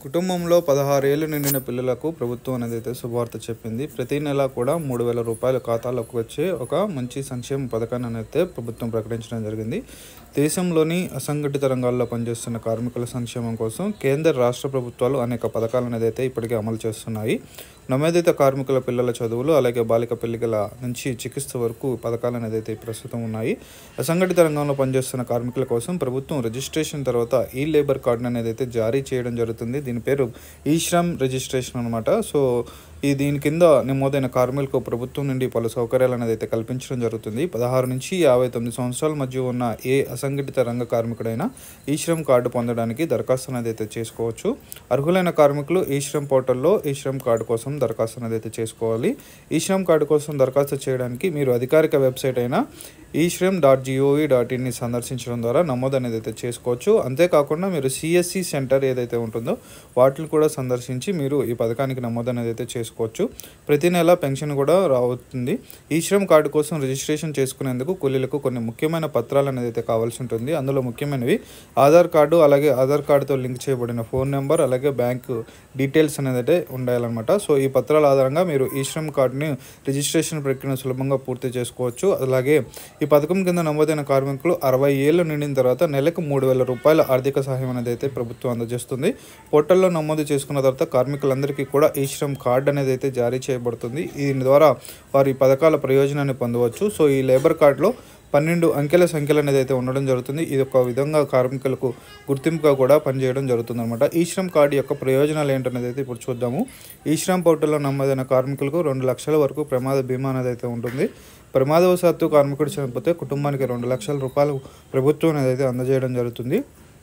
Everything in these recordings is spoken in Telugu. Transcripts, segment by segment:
కుటుంబంలో పదహారేళ్ళు నిండిన పిల్లలకు ప్రభుత్వం అనేది అయితే శుభవార్త చెప్పింది ప్రతి నెల కూడా మూడు వేల రూపాయల ఖాతాలోకి వచ్చే ఒక మంచి సంక్షేమ పథకాన్ని అయితే ప్రభుత్వం ప్రకటించడం జరిగింది దేశంలోని అసంఘటిత రంగాల్లో పనిచేస్తున్న కార్మికుల సంక్షేమం కోసం కేంద్ర రాష్ట్ర ప్రభుత్వాలు అనేక పథకాలు అనేది అయితే ఇప్పటికే అమలు చేస్తున్నాయి నమోదిత కార్మికుల పిల్లల చదువులు అలాగే బాలిక పెళ్లికల నుంచి చికిత్స వరకు పథకాలు అనేది అయితే ప్రస్తుతం ఉన్నాయి అసంఘటిత రంగంలో పనిచేస్తున్న కార్మికుల కోసం ప్రభుత్వం రిజిస్ట్రేషన్ తర్వాత ఈ లేబర్ కార్డును అనేది అయితే జారీ చేయడం జరుగుతుంది దీని పేరు ఈ శ్రమ్ రిజిస్ట్రేషన్ అనమాట సో ఈ దీని కింద నమోదైన కార్మికులకు ప్రభుత్వం నుండి పలు సౌకర్యాలు అనేది అయితే కల్పించడం జరుగుతుంది పదహారు నుంచి యాభై తొమ్మిది సంవత్సరాల మధ్య ఉన్న ఏ అసంఘటిత రంగ కార్మికుడైనా ఈ శ్రమ్ కార్డు పొందడానికి దరఖాస్తు అనేది అయితే చేసుకోవచ్చు అర్హులైన కార్మికులు ఈ శ్రమ్ పోర్టల్లో ఈ శ్రమ్ కార్డు కోసం దరఖాస్తు అనేది అయితే చేసుకోవాలి ఈ శ్రమ్ కార్డు కోసం దరఖాస్తు చేయడానికి మీరు అధికారిక వెబ్సైట్ అయిన ఈ శ్రమ్ డాట్ జిఓవి డాట్ ఇన్ని సందర్శించడం ద్వారా నమోదు అనేది అయితే చేసుకోవచ్చు అంతేకాకుండా మీరు సిఎస్సి సెంటర్ ఏదైతే ఉంటుందో వాటిని కూడా సందర్శించి మీరు ఈ పథకానికి నమోదు అనేది అయితే చేసుకోవచ్చు ప్రతి నెల పెన్షన్ కూడా రావుతుంది ఈ శ్రమ్ కార్డు కోసం రిజిస్ట్రేషన్ చేసుకునేందుకు కూలీలకు కొన్ని ముఖ్యమైన పత్రాలు అనేది అయితే కావాల్సి ఉంటుంది అందులో ముఖ్యమైనవి ఆధార్ కార్డు అలాగే ఆధార్ కార్డుతో లింక్ చేయబడిన ఫోన్ నెంబర్ అలాగే బ్యాంకు డీటెయిల్స్ అనేది అయితే ఉండాలన్నమాట సో ఈ పత్రాల ఆధారంగా మీరు ఈ శ్రమ్ కార్డుని రిజిస్ట్రేషన్ ప్రక్రియను సులభంగా పూర్తి చేసుకోవచ్చు అలాగే ఈ పథకం కింద నమోదైన కార్మికులు అరవై ఏళ్ళు నిండిన తర్వాత నెలకు మూడు వేల రూపాయల ఆర్థిక సహాయం అనేది అయితే ప్రభుత్వం అందజేస్తుంది పోర్టల్లో నమోదు చేసుకున్న తర్వాత కార్మికులందరికీ కూడా ఈ శ్రమ్ కార్డు అనేది అయితే జారీ చేయబడుతుంది దీని ద్వారా వారి పథకాల ప్రయోజనాన్ని పొందవచ్చు సో ఈ లేబర్ కార్డులో పన్నెండు అంకెల సంఖ్యలు అనేది అయితే ఉండడం జరుగుతుంది ఇది ఒక విధంగా కార్మికులకు గుర్తింపుగా కూడా పనిచేయడం జరుగుతుంది అనమాట ఈ శ్రమ్ కార్డు యొక్క ప్రయోజనాలు ఏంటనేది అయితే ఇప్పుడు చూద్దాము ఈ శ్రమ్ పోర్టల్లో నమోదైన కార్మికులకు రెండు లక్షల వరకు ప్రమాద బీమా అనేది అయితే ఉంటుంది ప్రమాదవశాత్తు కార్మికుడు చనిపోతే కుటుంబానికి రెండు లక్షల రూపాయలు ప్రభుత్వం అనేది అయితే అందజేయడం జరుగుతుంది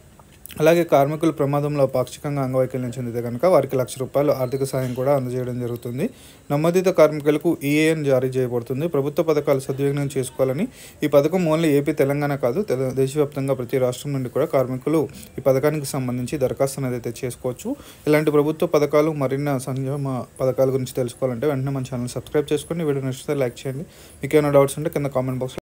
అలాగే కార్మికులు ప్రమాదంలో పాక్షికంగా అంగవైకల్యం చెందితే కనుక వారికి లక్ష రూపాయలు ఆర్థిక సాయం కూడా అందజేయడం జరుగుతుంది నమోదిత కార్మికులకు ఈఏఎన్ జారీ చేయబడుతుంది ప్రభుత్వ పథకాలు సద్వినియోగం చేసుకోవాలని ఈ పథకం ఓన్లీ ఏపీ తెలంగాణ కాదు తెల- దేశవ్యాప్తంగా ప్రతి రాష్ట్రం నుండి కూడా కార్మికులు ఈ పథకానికి సంబంధించి దరఖాస్తు అనేది అయితే చేసుకోవచ్చు ఇలాంటి ప్రభుత్వ పథకాలు మరిన్న సంక్షేమ పథకాల గురించి తెలుసుకోవాలంటే వెంటనే మన ఛానల్ సబ్స్క్రైబ్ చేసుకొని వీడియో నచ్చితే లైక్ చేయండి మీకు ఏమైనా డౌట్స్ ఉంటే కింద కామెంట్ బాక్స్లో